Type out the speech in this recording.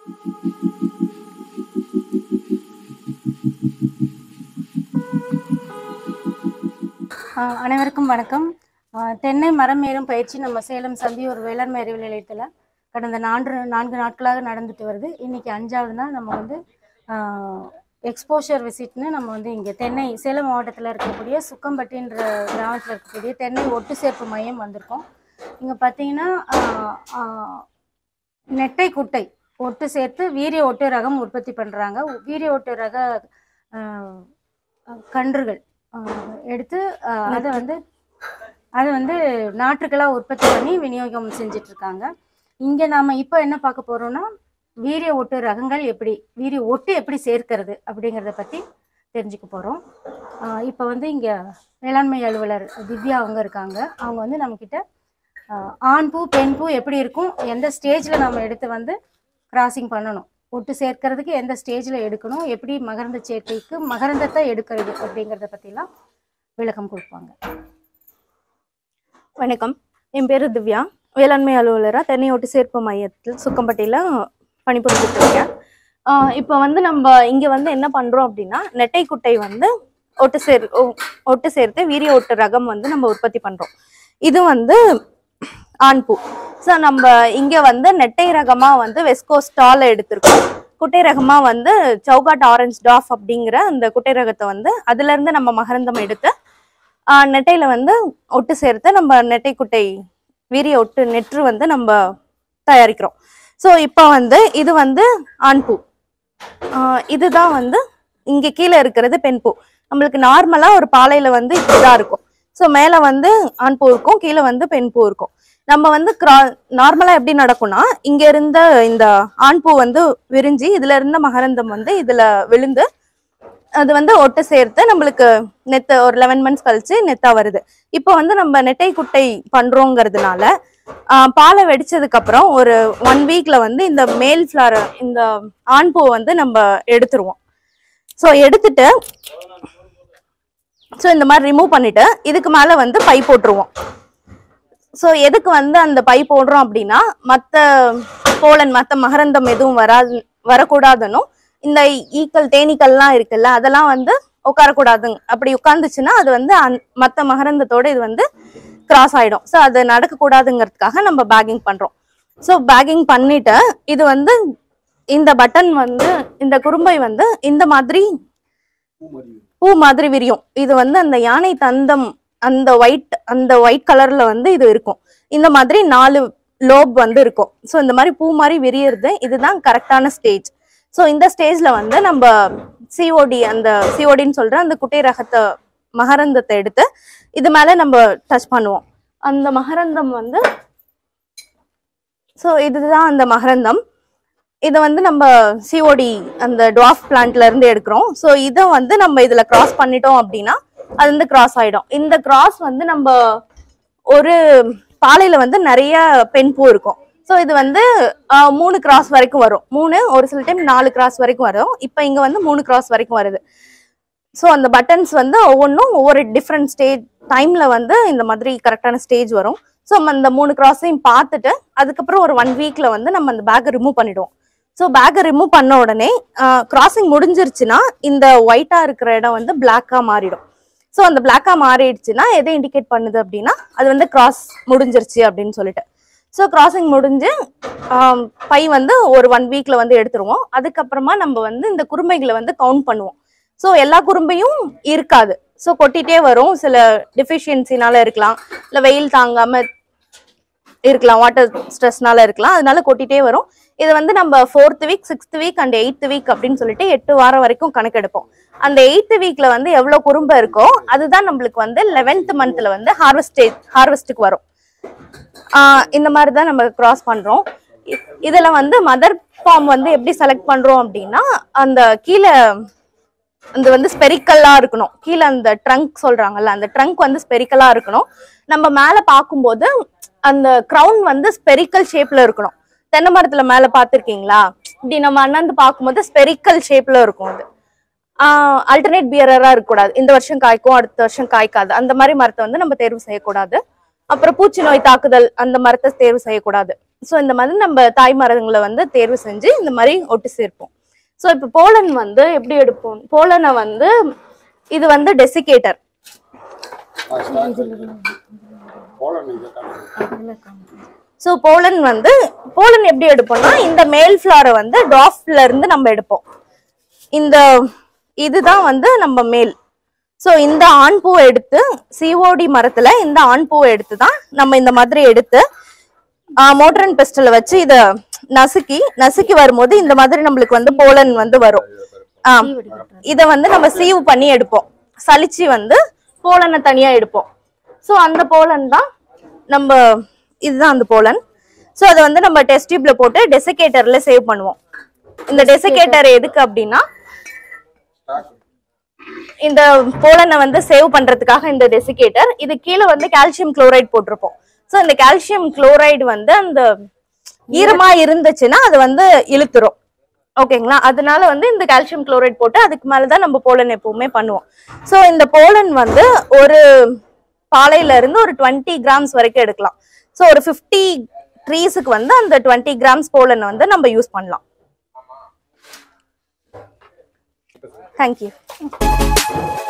ஆஹ் அனைவருக்கும் வணக்கம் ஆஹ் தென்னை மரம் ஏறும் பயிற்சி நம்ம சேலம் சந்தியூர் வேளாண்மை அறிவியல் நிலையத்தில் கடந்த நான்கு நான்கு நாட்களாக நடந்துட்டு வருது இன்னைக்கு அஞ்சாவது நாள் நம்ம வந்து எக்ஸ்போஷர் விசிட்னு நம்ம வந்து இங்கே தென்னை சேலம் மாவட்டத்தில் இருக்கக்கூடிய சுக்கம்பட்டின்ற கிராமத்தில் இருக்கக்கூடிய தென்னை ஒட்டு சேர்ப்பு மையம் வந்திருக்கோம் இங்கே பார்த்தீங்கன்னா ஆஹ் ஆஹ் நெட்டை குட்டை ஒட்டு சேர்த்து வீரிய ஒட்டு ரகம் உற்பத்தி பண்ணுறாங்க வீரிய ஒட்டு ரக ஆஹ் கன்றுகள் ஆஹ் எடுத்து ஆஹ் அதை வந்து அதை வந்து நாற்றுக்களாக உற்பத்தி பண்ணி விநியோகம் செஞ்சுட்டு இருக்காங்க இங்கே நாம் இப்போ என்ன பார்க்க போகிறோம்னா வீரிய ஒட்டு ரகங்கள் எப்படி வீரிய ஒட்டு எப்படி சேர்க்கிறது அப்படிங்கிறத பற்றி தெரிஞ்சுக்க போகிறோம் இப்போ வந்து இங்கே வேளாண்மை அலுவலர் திவ்யா அவங்க இருக்காங்க அவங்க வந்து நம்மக்கிட்ட ஆஹ் ஆண் பூ பெண் பூ எப்படி இருக்கும் எந்த ஸ்டேஜில் நம்ம எடுத்து வந்து கிராசிங் பண்ணணும் ஒட்டு சேர்க்கறதுக்கு எந்த ஸ்டேஜில் எடுக்கணும் எப்படி மகரந்த சேர்க்கைக்கு மகரந்தத்தை எடுக்கிறது அப்படிங்கிறத பற்றிலாம் விளக்கம் கொடுப்பாங்க வணக்கம் என் பேர் திவ்யா வேளாண்மை அலுவலராக தென்னை ஒட்டு சேர்ப்பு மையத்தில் சுக்கம்பட்டியில் பணிபுரிஞ்சுட்டு இருக்கேன் இப்போ வந்து நம்ம இங்கே வந்து என்ன பண்ணுறோம் அப்படின்னா நெட்டை குட்டை வந்து ஒட்டு சேர் ஒ- ஒட்டு சேர்த்து வீரிய ஒட்டு ரகம் வந்து நம்ம உற்பத்தி பண்ணுறோம் இது வந்து ஆண் பூ ஸோ நம்ம இங்கே வந்து நெட்டை ரகமாக வந்து வெஸ்கோ ஸ்டால் எடுத்திருக்கோம் குட்டை ரகமாக வந்து சௌகாட் ஆரஞ்ச் டாஃப் அப்படிங்கிற அந்த குட்டை ரகத்தை வந்து அதுலேருந்து நம்ம மகரந்தம் எடுத்து ஆஹ் நெட்டையில வந்து ஒட்டு சேர்த்து நம்ம நெட்டை குட்டை வீரிய ஒட்டு நெற்று வந்து நம்ம தயாரிக்கிறோம் ஸோ இப்போ வந்து இது வந்து ஆண் பூ ஆஹ் இதுதான் வந்து இங்கே கீழே இருக்கிறது பெண் பூ நம்மளுக்கு நார்மலாக ஒரு பாலையில வந்து இப்படிதான் இருக்கும் ஸோ மேலே வந்து ஆண் பூ இருக்கும் கீழே வந்து பெண் பூ இருக்கும் நம்ம வந்து கிரா நார்மலாக எப்படி நடக்கும்னா இங்க இருந்த இந்த ஆண் பூ வந்து விரிஞ்சு இதுல இருந்த மகரந்தம் வந்து இதுல விழுந்து அது வந்து ஒட்டு சேர்த்து நம்மளுக்கு நெத்த ஒரு லெவன் மந்த்ஸ் கழிச்சு நெத்தா வருது இப்போ வந்து நம்ம நெட்டை குட்டை பண்றோங்கிறதுனால ஆஹ் பாலை வெடிச்சதுக்கு அப்புறம் ஒரு ஒன் வீக்ல வந்து இந்த மேல் ஃபிளார் இந்த ஆண் பூ வந்து நம்ம எடுத்துருவோம் ஸோ எடுத்துட்டு ஸோ இந்த மாதிரி ரிமூவ் பண்ணிட்டு இதுக்கு மேல வந்து பை போட்டுருவோம் ஸோ எதுக்கு வந்து அந்த பை போடுறோம் அப்படின்னா மற்ற போலன் மற்ற மகரந்தம் எதுவும் வராது வரக்கூடாதுன்னும் இந்த ஈக்கள் தேனீக்கள்லாம் இருக்குல்ல அதெல்லாம் வந்து உட்காரக்கூடாதுங்க அப்படி உட்காந்துச்சுன்னா அது வந்து அந்- மத்த மகரந்தத்தோட இது வந்து கிராஸ் ஆயிடும் ஸோ அது நடக்கக்கூடாதுங்கிறதுக்காக நம்ம பேக்கிங் பண்றோம் ஸோ பேக்கிங் பண்ணிட்டு இது வந்து இந்த பட்டன் வந்து இந்த குறும்பை வந்து இந்த மாதிரி பூ மாதிரி விரியும் இது வந்து அந்த யானை தந்தம் அந்த ஒயிட் அந்த ஒயிட் கலர்ல வந்து இது இருக்கும் இந்த மாதிரி நாலு லோப் வந்து இருக்கும் ஸோ இந்த மாதிரி பூ மாதிரி விரியறது இதுதான் கரெக்டான ஸ்டேஜ் ஸோ இந்த ஸ்டேஜ்ல வந்து நம்ம சிஓடி அந்த சிஓடின்னு சொல்ற அந்த குட்டை ரகத்தை மகரந்தத்தை எடுத்து இது மேல நம்ம டச் பண்ணுவோம் அந்த மகரந்தம் வந்து ஸோ இதுதான் அந்த மகரந்தம் இதை வந்து நம்ம சிஓடி அந்த டுவாஃப் பிளான்ட்ல இருந்து எடுக்கிறோம் ஸோ இதை வந்து நம்ம இதுல கிராஸ் பண்ணிட்டோம் அப்படின்னா அது வந்து கிராஸ் ஆயிடும் இந்த கிராஸ் வந்து நம்ம ஒரு பாலையில வந்து நிறைய பெண் பூ இருக்கும் ஸோ இது வந்து ஆஹ், மூணு கிராஸ் வரைக்கும் வரும் மூணு ஒரு சில டைம் நாலு கிராஸ் வரைக்கும் வரும் இப்போ இங்க வந்து மூணு கிராஸ் வரைக்கும் வருது ஸோ அந்த பட்டன்ஸ் வந்து ஒவ்வொன்றும் ஒவ்வொரு டிஃப்ரெண்ட் ஸ்டேஜ் டைம்ல வந்து இந்த மாதிரி கரெக்டான ஸ்டேஜ் வரும் ஸோ அந்த மூணு கிராஸையும் பார்த்துட்டு அதுக்கப்புறம் ஒரு ஒன் வீக்ல வந்து நம்ம அந்த பேக்கை ரிமூவ் பண்ணிடுவோம் ஸோ பேக்கை ரிமூவ் பண்ண உடனே கிராசிங் முடிஞ்சிருச்சுன்னா இந்த ஒயிட்டா இருக்கிற இடம் வந்து பிளாக்கா மாறிடும் ஸோ அந்த பிளாக்கா மாறிடுச்சுன்னா எதை இண்டிகேட் பண்ணுது அப்படின்னா அது வந்து கிராஸ் முடிஞ்சிருச்சு அப்படின்னு சொல்லிட்டு ஸோ கிராசிங் முடிஞ்சு ஆம், பை வந்து ஒரு ஒன் வீக்ல வந்து எடுத்துருவோம் அதுக்கப்புறமா நம்ம வந்து இந்த குறும்பைகளை வந்து கவுண்ட் பண்ணுவோம் ஸோ எல்லா குறும்பையும் இருக்காது ஸோ கொட்டிட்டே வரும் சில டெஃபிஷியன்சினால இருக்கலாம் இல்லை வெயில் தாங்காம இருக்கலாம் வாட்டர் ஸ்ட்ரெஸ்னால இருக்கலாம் அதனால கொட்டிட்டே வரும் இது வந்து நம்ம fourth week sixth week and eighth week அப்படின்னு சொல்லிட்டு எட்டு வாரம் வரைக்கும் கணக்கெடுப்போம் அந்த எயித்து வீக்ல வந்து எவ்வளவு குறும்பு இருக்கோ அதுதான் நம்மளுக்கு வந்து லெவன்த் மந்த்ல வந்து ஹார்வெஸ்ட் ஹார்வெஸ்ட்டுக்கு வரும் ஆஹ் இந்த மாதிரி தான் நம்ம கிராஸ் பண்றோம் இ- இதுல வந்து மதர் ஃபார்ம் வந்து எப்படி செலக்ட் பண்றோம் அப்படின்னா அந்த கீழே அந்த வந்து ஸ்பெரிக்கல்லா இருக்கணும் கீழே அந்த ட்ரங்க் சொல்றாங்கல்ல அந்த ட்ரங்க் வந்து ஸ்பெரிக்கலா இருக்கணும் நம்ம மேல பார்க்கும்போது அந்த கிரவுன் வந்து ஸ்பெரிக்கல் ஷேப்ல இருக்கணும் தென்னை மரத்துல மேல பார்த்திருக்கீங்களா இப்படி நம்ம அண்ணாந்து பார்க்கும்போது ஸ்பெரிக்கல் ஷேப்ல இருக்கும் அது அல்டர்னேட் பியரரா இருக்கக்கூடாது இந்த வருஷம் காய்க்கும் அடுத்த வருஷம் காய்க்காது அந்த மாதிரி மரத்தை வந்து நம்ம தேர்வு செய்யக்கூடாது அப்புறம் பூச்சி நோய் தாக்குதல் அந்த மரத்தை தேர்வு செய்யக்கூடாது ஸோ இந்த மாதிரி நம்ம தாய் மரங்களை வந்து தேர்வு செஞ்சு இந்த மாதிரி ஒட்டு சேர்ப்போம் ஸோ இப்போ போலன் வந்து எப்படி எடுப்போம் போலனை வந்து இது வந்து டெசிகேட்டர் ஸோ போலன் வந்து போலன் எப்படி எடுப்போம்னா இந்த மேல் ஃப்ளாரை வந்து டாஃப்ல இருந்து நம்ம எடுப்போம் இந்த இதுதான் வந்து நம்ம மேல் ஸோ இந்த ஆண் பூவை எடுத்து சிஓடி மரத்துல இந்த ஆண் பூவை எடுத்து தான் நம்ம இந்த மாதிரி எடுத்து மோட்டர் அண்ட் பெஸ்டில் வச்சு இத நசுக்கி நசுக்கி வரும்போது இந்த மாதிரி நம்மளுக்கு வந்து போலன் வந்து வரும் ஆ இத வந்து நம்ம சீவு பண்ணி எடுப்போம் சலிச்சு வந்து போலனை தனியா எடுப்போம் ஸோ அந்த போலன் தான் நம்ம இதுதான் அந்த போலன் ஸோ அதை வந்து நம்ம டெஸ்ட் டியூப்ல போட்டு டெசிகேட்டர்ல சேவ் பண்ணுவோம் இந்த டெசிகேட்டர் எதுக்கு அப்படின்னா இந்த போலனை வந்து சேவ் பண்றதுக்காக இந்த டெசிகேட்டர் இது கீழே வந்து கால்சியம் குளோரைடு போட்டிருப்போம் ஸோ இந்த கால்சியம் குளோரைடு வந்து அந்த ஈரமா இருந்துச்சுன்னா அது வந்து இழுத்துரும் ஓகேங்களா அதனால வந்து இந்த கால்சியம் குளோரைட் போட்டு அதுக்கு மேலதான் நம்ம போலன் எப்பவுமே பண்ணுவோம் ஸோ இந்த போலன் வந்து ஒரு பாலையில இருந்து ஒரு டுவெண்ட்டி கிராம்ஸ் வரைக்கும் எடுக்கலாம் ஸோ ஒரு ஃபிஃப்டி ட்ரீஸுக்கு வந்து அந்த டுவெண்ட்டி கிராம்ஸ் போலன் வந்து நம்ம யூஸ் பண்ணலாம் தேங்க்யூ